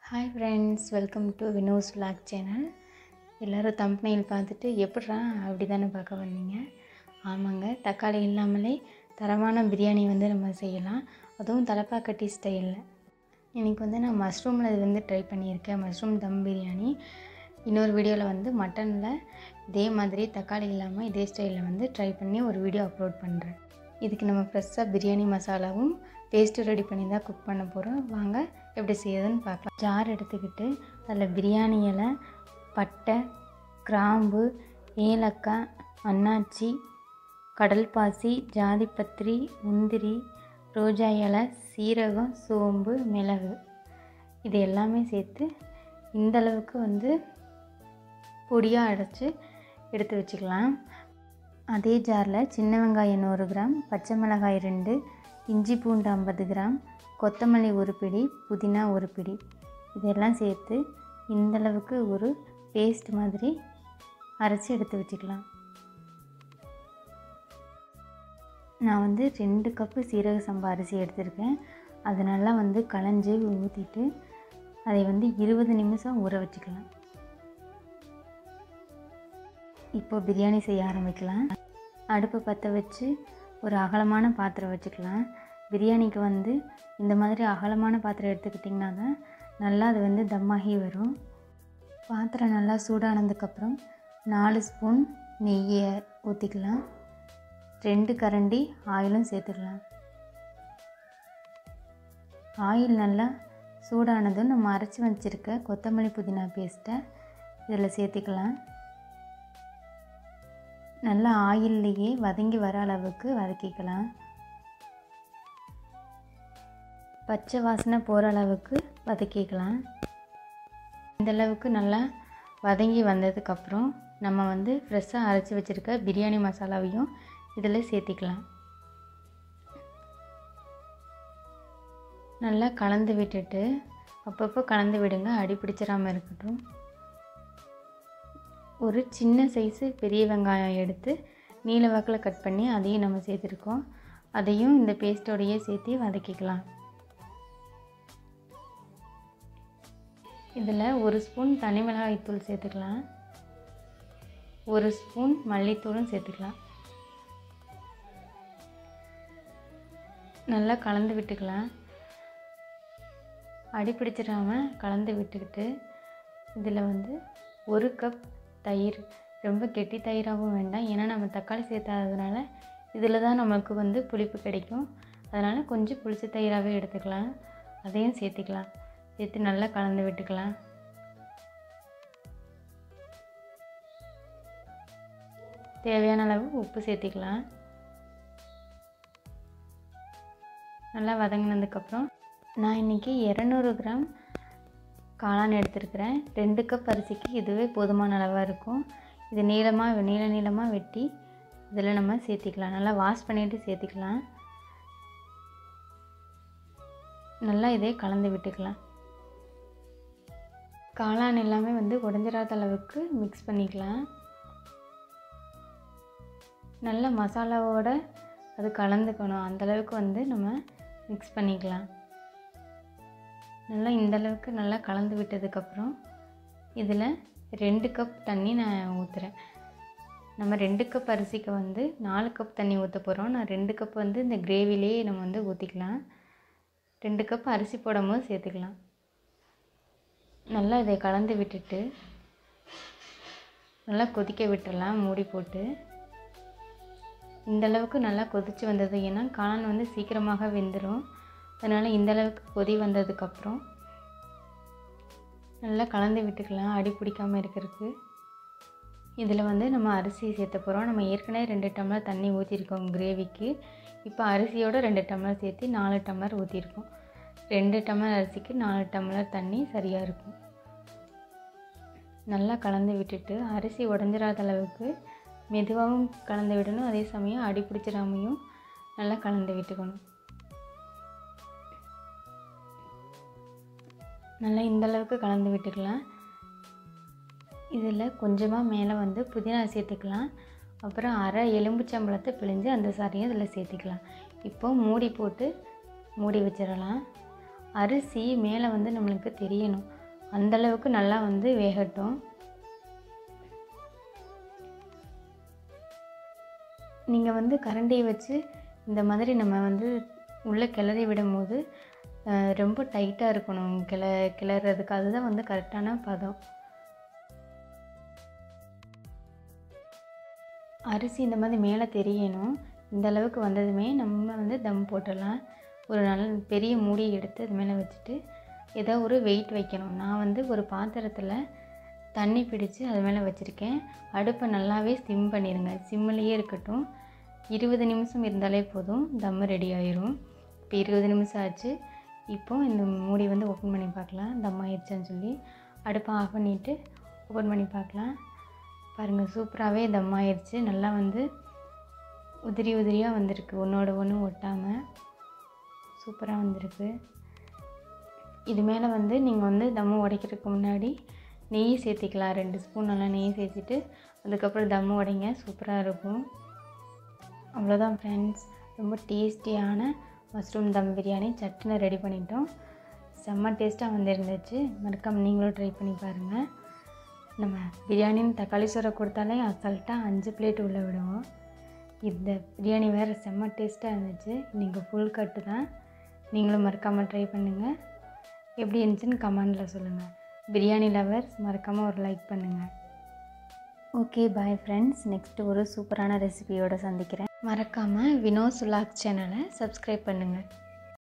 hi friends welcome to Vino's vlog channel எல்லோரும் தம்பனையில் பார்த்துட்டு எப்பட்றா அப்படி தானே பார்க்க வந்தீங்க ஆமாங்க தக்காளி இல்லாமலே தரமான பிரியாணி வந்து நம்ம செய்யலாம் அதுவும் தலப்பாக்கட்டி ஸ்டைலில் இன்றைக்கி வந்து நான் மஷ்ரூமில் இது வந்து ட்ரை பண்ணியிருக்கேன் மஷ்ரூம் தம் பிரியாணி இன்னொரு வீடியோவில் வந்து மட்டனில் இதே மாதிரி தக்காளி இல்லாமல் இதே ஸ்டைலில் வந்து ட்ரை பண்ணி ஒரு வீடியோ அப்லோட் பண்ணுறேன் இதுக்கு நம்ம ஃப்ரெஷ்ஷாக பிரியாணி மசாலாவும் பேஸ்ட்டு ரெடி பண்ணி தான் குக் பண்ண போகிறோம் வாங்க எப்படி செய்யுதுன்னு பார்க்கலாம் ஜார் எடுத்துக்கிட்டு அதில் பிரியாணி இலை பட்டை கிராம்பு ஏலக்காய் அன்னாச்சி கடல் பாசி ஜாதிப்பத்திரி முந்திரி ரோஜா இலை சீரகம் சோம்பு மிளகு இது எல்லாமே சேர்த்து இந்த அளவுக்கு வந்து பொடியாக அடைச்சி எடுத்து வச்சுக்கலாம் அதே ஜாரில் சின்ன வெங்காயம் நூறு கிராம் பச்சை மிளகாய் ரெண்டு இஞ்சி பூண்டு ஐம்பது கிராம் கொத்தமல்லி ஒரு பிடி புதினா ஒரு பிடி இதெல்லாம் சேர்த்து இந்தளவுக்கு ஒரு பேஸ்ட் மாதிரி அரைச்சி எடுத்து வச்சுக்கலாம் நான் வந்து ரெண்டு கப்பு சீரக சம்பா அரிசி எடுத்திருக்கேன் அது நல்லா வந்து களைஞ்சி ஊற்றிட்டு அதை வந்து இருபது நிமிஷம் ஊற வச்சுக்கலாம் இப்போ பிரியாணி செய்ய ஆரம்பிக்கலாம் அடுப்பை பற்ற வச்சு ஒரு அகலமான பாத்திரம் வச்சுக்கலாம் பிரியாணிக்கு வந்து இந்த மாதிரி அகலமான பாத்திரம் எடுத்துக்கிட்டிங்கன்னா தான் நல்லா அது வந்து தம்மாகி வரும் பாத்திரம் நல்லா சூடானதுக்கப்புறம் நாலு ஸ்பூன் நெய்யை ஊற்றிக்கலாம் ரெண்டு கரண்டி ஆயிலும் சேர்த்துக்கலாம் ஆயில் நல்லா சூடானதும் நம்ம அரைச்சி வச்சுருக்க கொத்தமல்லி புதினா பேஸ்ட்டை இதில் சேர்த்திக்கலாம் நல்லா ஆயில்லையே வதங்கி வர அளவுக்கு வதக்கிக்கலாம் பச்சை வாசனை போகிற அளவுக்கு வதக்கிக்கலாம் இந்த அளவுக்கு நல்லா வதங்கி வந்ததுக்கப்புறம் நம்ம வந்து ஃப்ரெஷ்ஷாக அரைச்சி வச்சுருக்க பிரியாணி மசாலாவையும் இதில் சேர்த்திக்கலாம் நல்லா கலந்து விட்டுட்டு அப்பப்போ கலந்து விடுங்க அடி பிடிச்சிடாமல் இருக்கட்டும் ஒரு சின்ன சைஸு பெரிய வெங்காயம் எடுத்து நீல வாக்கில் கட் பண்ணி அதையும் நம்ம சேர்த்துருக்கோம் அதையும் இந்த பேஸ்ட்டோடையே சேர்த்து வதக்கிக்கலாம் இதில் ஒரு ஸ்பூன் தனி மிளகாய்த்தூள் சேர்த்துக்கலாம் ஒரு ஸ்பூன் மல்லித்தூளும் சேர்த்துக்கலாம் நல்லா கலந்து விட்டுக்கலாம் அடி பிடிச்சிடாமல் கலந்து விட்டுக்கிட்டு இதில் வந்து ஒரு கப் தயிர் ரொம்ப கெட்டி தயிராகவும் வேண்டாம் ஏன்னா நம்ம தக்காளி சேர்த்தாததுனால இதில் தான் நமக்கு வந்து புளிப்பு கிடைக்கும் அதனால் கொஞ்சம் புளிச்ச தயிராகவே எடுத்துக்கலாம் அதையும் சேர்த்துக்கலாம் சேர்த்து நல்லா கலந்து விட்டுக்கலாம் தேவையான அளவு உப்பு சேர்த்திக்கலாம் நல்லா வதங்கினதுக்கப்புறம் நான் இன்றைக்கி இரநூறு கிராம் காளான் எடுத்துருக்கிறேன் ரெண்டு கப் அரிசிக்கு இதுவே போதுமான அளவாக இருக்கும் இது நீளமாக நீள நீளமாக வெட்டி இதில் நம்ம சேர்த்திக்கலாம் நல்லா வாஷ் பண்ணிவிட்டு சேர்த்திக்கலாம் நல்லா இதே கலந்து விட்டுக்கலாம் காளான் எல்லாமே வந்து உடஞ்சிடாத அளவுக்கு மிக்ஸ் பண்ணிக்கலாம் நல்ல மசாலாவோட அது கலந்துக்கணும் அந்தளவுக்கு வந்து நம்ம மிக்ஸ் பண்ணிக்கலாம் நல்லா இந்தளவுக்கு நல்லா கலந்து விட்டதுக்கப்புறம் இதில் ரெண்டு கப் தண்ணி நான் ஊற்றுறேன் நம்ம ரெண்டு கப் அரிசிக்கு வந்து நாலு கப் தண்ணி ஊற்ற போகிறோம் நான் ரெண்டு கப் வந்து இந்த கிரேவிலேயே நம்ம வந்து ஊற்றிக்கலாம் ரெண்டு கப் அரிசி போடும்போது சேர்த்துக்கலாம் நல்லா இதை கலந்து விட்டுட்டு நல்லா கொதிக்க விட்டுடலாம் மூடி போட்டு இந்தளவுக்கு நல்லா கொதித்து வந்தது ஏன்னா காளான் வந்து சீக்கிரமாக வெந்துடும் அதனால் இந்தளவுக்கு கொதி வந்ததுக்கப்புறம் நல்லா கலந்து விட்டுக்கலாம் அடி பிடிக்காமல் இருக்கிறதுக்கு இதில் வந்து நம்ம அரிசி சேர்த்த போகிறோம் நம்ம ஏற்கனவே ரெண்டு டம்ளர் தண்ணி ஊற்றிருக்கோம் கிரேவிக்கு இப்போ அரிசியோடு ரெண்டு டம்ளர் சேர்த்து நாலு டம்ளர் ஊற்றிருக்கோம் ரெண்டு டம்ளர் அரிசிக்கு நாலு டம்ளர் தண்ணி சரியாக இருக்கும் நல்லா கலந்து விட்டுட்டு அரிசி உடஞ்சிடாத அளவுக்கு மெதுவாகவும் கலந்து விடணும் அதே சமயம் அடி பிடிச்சிடாமையும் நல்லா கலந்து விட்டுக்கணும் நல்லா இந்தளவுக்கு கலந்து விட்டுக்கலாம் இதில் கொஞ்சமாக மேலே வந்து புதினா சேர்த்துக்கலாம் அப்புறம் அரை எலும்புச்சம்பளத்தை பிழிஞ்சு அந்த சாரியும் இதில் சேர்த்துக்கலாம் இப்போ மூடி போட்டு மூடி வச்சிடலாம் அரிசி மேலே வந்து நம்மளுக்கு தெரியணும் அந்தளவுக்கு நல்லா வந்து வேகட்டும் நீங்கள் வந்து கரண்டியை வச்சு இந்த மாதிரி நம்ம வந்து உள்ளே கிளறி விடும்போது அஹ், ரொம்ப டைட்டாக இருக்கணும் கிள கிளறதுக்கு அதுதான் வந்து கரெக்டான பதம் அரிசி இந்த மாதிரி மேலே தெரியணும் இந்த அளவுக்கு வந்ததுமே நம்ம வந்து தம் போட்டுடலாம் ஒரு நல்ல பெரிய மூடி எடுத்து அது மேலே வச்சுட்டு ஏதோ ஒரு வெயிட் வைக்கணும் நான் வந்து ஒரு பாத்திரத்தில் தண்ணி பிடிச்சு அது மேலே வச்சுருக்கேன் அடுப்பை நல்லாவே சிம் பண்ணிடுங்க சிம்மிலேயே இருக்கட்டும் இருபது நிமிஷம் இருந்தாலே போதும் தம் ரெடி ஆயிரும் இப்போ இருபது நிமிஷம் ஆச்சு இப்போ இந்த மூடி வந்து ஓப்பன் பண்ணி பார்க்கலாம் தம் ஆயிடுச்சான்னு சொல்லி அடுப்பை ஆஃப் பண்ணிவிட்டு ஓப்பன் பண்ணி பார்க்கலாம் பாருங்கள் சூப்பராகவே தம் ஆயிடுச்சு நல்லா வந்து உதிரி உதிரியாக வந்திருக்கு ஒன்றோட ஒன்று ஒட்டாமல் சூப்பராக வந்திருக்கு இது மேலே வந்து நீங்கள் வந்து தம்மு உடைக்கிறதுக்கு முன்னாடி நெய் சேர்த்திக்கலாம் ரெண்டு ஸ்பூன் நல்லா நெய் சேர்த்துட்டு அதுக்கப்புறம் தம்மு உடைங்க சூப்பராக இருக்கும் அவ்வளோதான் ஃப்ரெண்ட்ஸ் ரொம்ப டேஸ்டியான மஷ்ரூம் தம் பிரியாணி சட்டுன்னு ரெடி பண்ணிட்டோம் செம்ம டேஸ்ட்டாக வந்துருந்துச்சு மறக்காம நீங்களும் ட்ரை பண்ணி பாருங்கள் நம்ம பிரியாணின்னு தக்காளி சோறை கொடுத்தாலே அசால்ட்டாக அஞ்சு பிளேட் உள்ளே விடுவோம் இந்த பிரியாணி வேறு செம்ம டேஸ்ட்டாக இருந்துச்சு இன்றைக்கி ஃபுல் கட்டு தான் நீங்களும் மறக்காமல் ட்ரை பண்ணுங்கள் எப்படி இருந்துச்சுன்னு கமெண்டில் சொல்லுங்கள் பிரியாணி லவர்ஸ் மறக்காமல் ஒரு லைக் பண்ணுங்கள் ஓகே பாய் ஃப்ரெண்ட்ஸ் நெக்ஸ்ட் ஒரு சூப்பரான ரெசிபியோடு சந்திக்கிறேன் மறக்காமல் வினோஸ் உலாக் சேனலை சப்ஸ்கிரைப் பண்ணுங்கள்